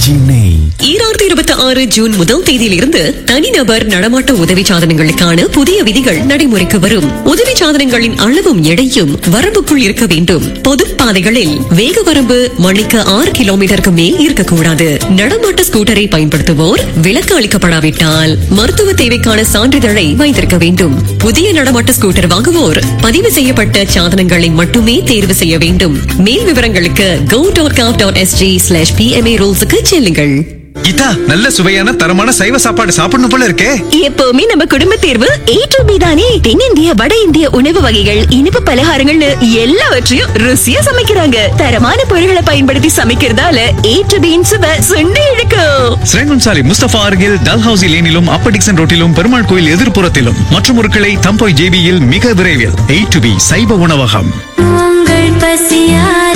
RKG நெய் ஈராயிரத்தி இருபத்தி ஆறு ஜூன் முதல் தேதியிலிருந்து தனிநபர் நடமாட்ட உதவி சாதனங்களுக்கான புதிய விதிகள் நடைமுறைக்கு வரும் உதவி சாதனங்களின் அளவும் எடையும் வரம்புக்குள் இருக்க வேண்டும் பொது பாதைகளில் வேக வரம்பு மணிக்கு ஆறு கிலோமீட்டருக்கு மேல் இருக்கக்கூடாது நடமாட்ட ஸ்கூட்டரை பயன்படுத்துவோர் விலக்கு அளிக்கப்படாவிட்டால் மருத்துவ தேவைக்கான சான்றிதழை வைத்திருக்க வேண்டும் புதிய நடமாட்ட ஸ்கூட்டர் வாங்குவோர் பதிவு செய்யப்பட்ட சாதனங்களை மட்டுமே தேர்வு செய்ய வேண்டும் மேல் விவரங்களுக்கு go dot gov dot SG slash PMA ரூல்ஸுக்கு செல்லுங்கள் கீதா நல்ல சுவையான தரமான சைவ சாப்பாடு சாப்பிடணும் போல இருக்கே எப்பவுமே நம்ம குடும்ப தேர்வு ஏ டு பி தானே தென்னிந்திய வட இந்திய உணவு வகைகள் இனிப்பு பலகாரங்கள்னு எல்லாவற்றையும் ருசியா சமைக்கிறாங்க தரமான பொருட்களை பயன்படுத்தி சமைக்கிறதால ஏ டு பியின் சுவை சுண்டி இழுக்கும் ஸ்ரேங்குன்சாலி முஸ்தபா அருகில் டல்ஹவுசி லேனிலும் அப்பர் டிக்சன் ரோட்டிலும் பெருமாள் கோயில் எதிர்ப்புறத்திலும் மற்றும் ஒரு கிளை தம்போய் ஜேபியில் மிக விரைவில் எயிட் டு பி சைவ உணவகம் உங்கள் பசியார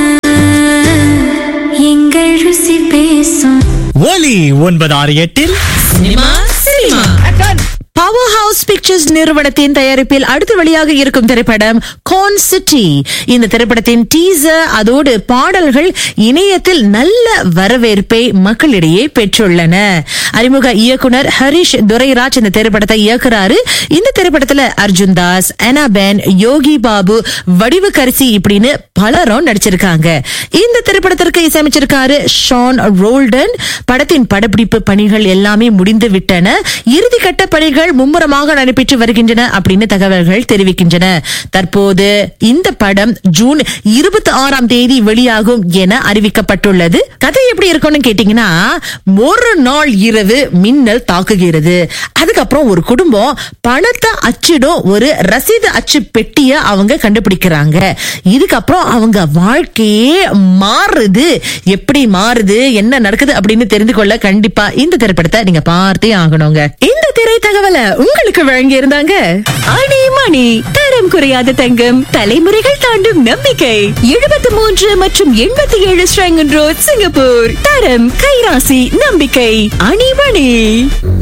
எங்கள் ருசி பேசும் ஒலி ஒன்பது ஆறு எட்டில் பவர் ஹவுஸ் பிக்சர்ஸ் நிறுவனத்தின் தயாரிப்பில் அடுத்து வெளியாக இருக்கும் திரைப்படம் கோன் சிட்டி இந்த திரைப்படத்தின் டீசர் அதோடு பாடல்கள் இணையத்தில் நல்ல வரவேற்பை மக்களிடையே பெற்றுள்ளன அறிமுக இயக்குனர் ஹரிஷ் துரைராஜ் இந்த திரைப்படத்தை இயக்குறாரு இந்த திரைப்படத்துல அர்ஜுன் தாஸ் அனாபேன் யோகி பாபு வடிவு கரிசி இப்படின்னு பலரும் நடிச்சிருக்காங்க இந்த திரைப்படத்திற்கு இசையமைச்சிருக்காரு ஷான் ரோல்டன் படத்தின் படப்பிடிப்பு பணிகள் எல்லாமே முடிந்து விட்டன இறுதிக்கட்ட பணிகள் மும்முரமாக நடைபெற்று வருகின்றன அப்படின்னு தகவல்கள் தெரிவிக்கின்றன தற்போது இந்த படம் ஜூன் இருபத்தி ஆறாம் தேதி வெளியாகும் என அறிவிக்கப்பட்டுள்ளது கதை எப்படி இருக்கும்னு கேட்டீங்கன்னா ஒரு நாள் இரவு மின்னல் தாக்குகிறது அதுக்கப்புறம் ஒரு குடும்பம் பணத்தை அச்சிடும் ஒரு ரசீது அச்சு பெட்டிய அவங்க கண்டுபிடிக்கிறாங்க இதுக்கப்புறம் அவங்க வாழ்க்கையே மாறுது எப்படி மாறுது என்ன நடக்குது அப்படின்னு தெரிந்து கொள்ள கண்டிப்பா இந்த திரைப்படத்தை நீங்க பார்த்தே ஆகணுங்க இந்த திரை தகவலை உங்களுக்கு வழங்கி இருந்தாங்க அணி மணி தரம் குறையாத தங்கம் தலைமுறைகள் தாண்டும் நம்பிக்கை எழுபத்தி மூன்று மற்றும் எண்பத்தி ஏழு ஸ்ரங்கன் ரோட் சிங்கப்பூர் தரம் கைராசி நம்பிக்கை அணிமணி